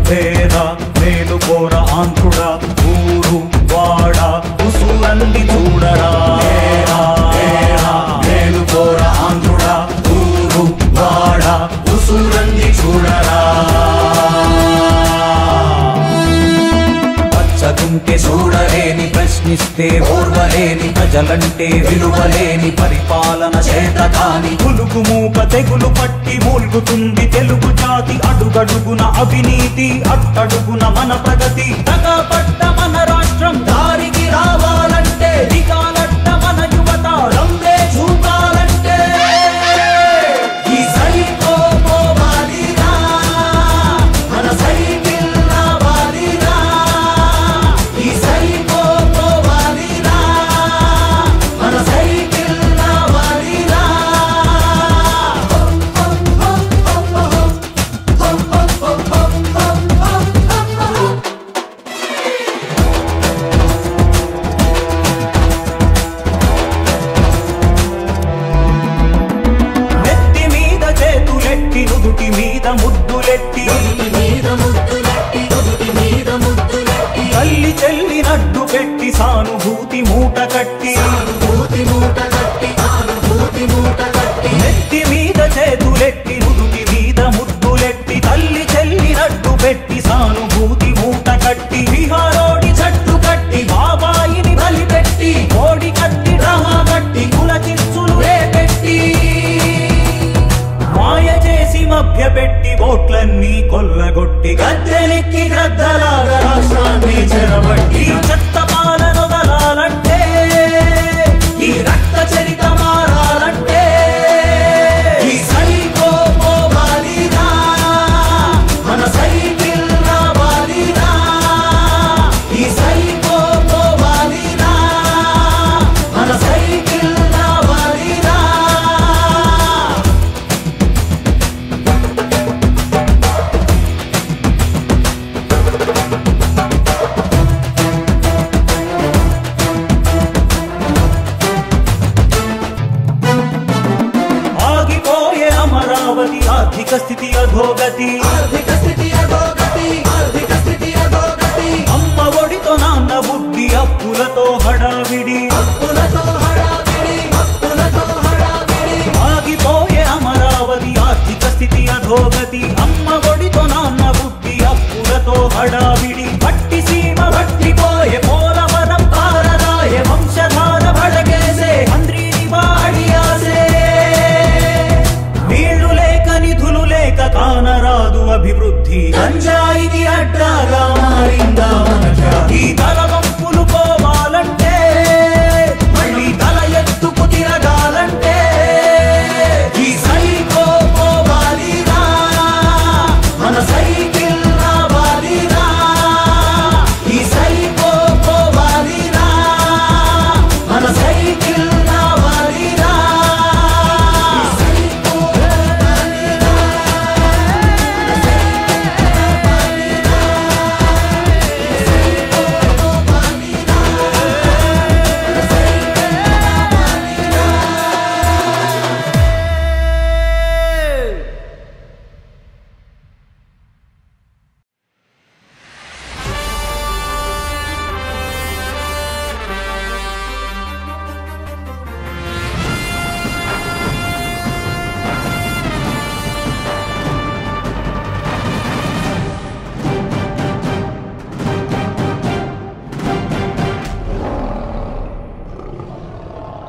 పేద మేలుకోర ఆంధ్రుడా ఊరు వాడ ఉసురంది చూడరా ఏరా, ఏరా, మేలుకోర ఆంధ్రుడా ఊరు వాడ ఉసురంది చూడరా పచ్చగుంటే చూడలేని ప్రశ్నిస్తే ఓర్వలేని ప్రజలంటే విలువలేని పరిపాలన చేత కాని పులుగు మూక తెగులు పట్టి మూల్గుతుంది తెలుగు జాతి అడుగడుగున అవినీతి అట్టడుగున మన ప్రగతి తగపడ్డ మన రాష్ట్రం దారికి రావాలంటే దిగాలట్ట మన యువత రంగే చూపాలంటే ఈ సైకో పోవాలిరా మన సైకిల్ రావాలిరా ఈ సైకో పోవాలిరా మన సైకిల్ రావాలిరా నెత్తి మీద చేతులెట్టి నుదుటి మీద ముద్దులెట్టి తల్లి చెల్లి నడ్డు పెట్టి సానుభూతి మూట కట్టి నెత్తి మీద చేతులెట్టి నుదుటి మీద ముద్దులెట్టి తల్లి చెల్లి నడ్డు పెట్టి సానుభూతి మూట కట్టి విహారోడి జట్టు కట్టి బాబాయిని బలిపెట్టి కోడి కట్టి డ్రామా కట్టి కుల చిచ్చులు రేపెట్టి మాయ చేసి మభ్య పెట్టి ఓట్లన్నీ కొల్లగొట్టి గద్దెనెక్కి గద్దలాగా రాష్ట్రాన్ని చెరబట్టి ఈ చెత్త పాలన వదలాలంటే ఈ రక్త చరిత మారాలంటే ఈ సైకో పోవాలిరా మన సైకిల్ రావాలిరా ఈ సైకో పోవాలిరా మన సైకిల్ రావాలిరా ఆగిపోయే అమరావతి ఆర్థిక స్థితి అధోగతి అమ్మ ఒడితో నాన్న బుద్ధి అప్పులతో హడావిడి ఆగిపోయే అమరావతి ఆర్థిక స్థితి అధోగతి అమ్మ ఒడితో నాన్న బుద్ధి అప్పులతో హడావిడి పట్టి సీమ పట్టిపోయే పోలవరం పారదాయ వంశధార భడకేసే మంత్రిని వాడి ఆసే నీళ్లు లేక నిధులు లేక కానరాదు అభివృద్ధి గంజాయికి అడ్డాగా మారిందా మన జాతి. ఈ తలవ